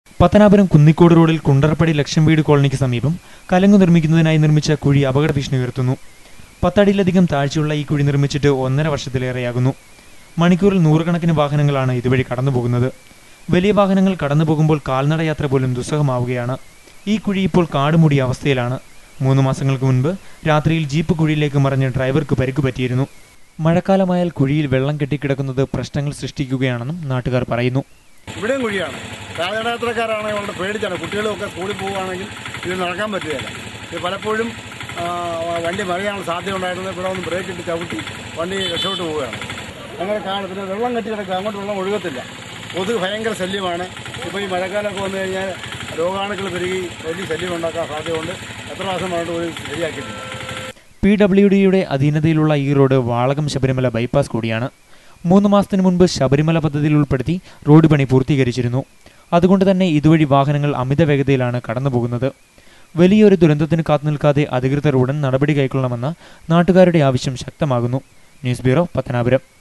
പത്തനാപുരം കുന്നിക്കോട് റോഡിൽ കുണ്ടറപ്പടി ലക്ഷം വീട് കോളനിക്ക് സമീപം കലങ്ങ് നിർമ്മിക്കുന്നതിനായി നിർമ്മിച്ച കുഴി അപകട ഭീഷണി ഉയർത്തുന്നു പത്തടിയിലധികം താഴ്ചയുള്ള ഈ കുഴി നിർമ്മിച്ചിട്ട് ഒന്നര വർഷത്തിലേറെയാകുന്നു മണിക്കൂറിൽ നൂറുകണക്കിന് വാഹനങ്ങളാണ് ഇതുവഴി കടന്നുപോകുന്നത് വലിയ വാഹനങ്ങൾ കടന്നുപോകുമ്പോൾ കാൽനടയാത്ര പോലും ദുസ്സഹമാവുകയാണ് ഈ കുഴി ഇപ്പോൾ കാടുമൂടിയ അവസ്ഥയിലാണ് മൂന്ന് മാസങ്ങൾക്ക് മുൻപ് രാത്രിയിൽ ജീപ്പ് കുഴിയിലേക്ക് മറിഞ്ഞ് ഡ്രൈവർക്ക് പരിക്ക് പറ്റിയിരുന്നു മഴക്കാലമായാൽ കുഴിയിൽ വെള്ളം കെട്ടിക്കിടക്കുന്നത് പ്രശ്നങ്ങൾ സൃഷ്ടിക്കുകയാണെന്നും നാട്ടുകാർ പറയുന്നു ഇവിടെയും കുഴിയാണ് കാൽനടയാത്രക്കാരാണെങ്കിൽ വളരെ പേടിച്ചാണ് കുട്ടികളൊക്കെ സ്കൂളിൽ പോവുകയാണെങ്കിൽ ഇത് നടക്കാൻ പറ്റുകയില്ല ഇത് പലപ്പോഴും ആ, വണ്ടി മറിയാനുള്ള സാധ്യത ഉണ്ടായിരുന്നത് ഇവിടെ ഒന്ന് ബ്രേക്ക് ഇട്ട് ചവിട്ടി വണ്ടി രക്ഷപ്പെട്ടു പോവുകയാണ് അങ്ങനെ കാണും പിന്നെ വെള്ളം കെട്ടി കിടക്കുക അങ്ങോട്ട് വെള്ളം ഒഴുകത്തില്ല കൊതുക് ഭയങ്കര ശല്യമാണ് ഇപ്പോൾ ഈ മഴക്കാലമൊക്കെ വന്നു കഴിഞ്ഞാൽ രോഗാണുക്കൾ പെരുകി വലിയ ശല്യം ഉണ്ടാക്കാൻ സാധ്യതയുണ്ട് എത്ര മാസം പറഞ്ഞിട്ട് പോലും ശരിയാക്കിയിട്ടില്ല പി ഡബ്ല്യു ഡിയുടെ അധീനതയിലുള്ള ഈ റോഡ് വാളകം ശബരിമല ബൈപ്പാസ് കൂടിയാണ് മൂന്ന് മാസത്തിന് മുൻപ് ശബരിമല പദ്ധതിയിൽ ഉൾപ്പെടുത്തി റോഡ് പണി പൂർത്തീകരിച്ചിരുന്നു അതുകൊണ്ട് തന്നെ ഇതുവഴി വാഹനങ്ങൾ അമിത വേഗതയിലാണ് കടന്നുപോകുന്നത് വലിയൊരു ദുരന്തത്തിന് കാത്തുനിൽക്കാതെ അധികൃതർ ഉടൻ നടപടി കൈക്കൊള്ളണമെന്ന നാട്ടുകാരുടെ ആവശ്യം ശക്തമാകുന്നു ന്യൂസ് ബ്യൂറോ പത്തനാപുരം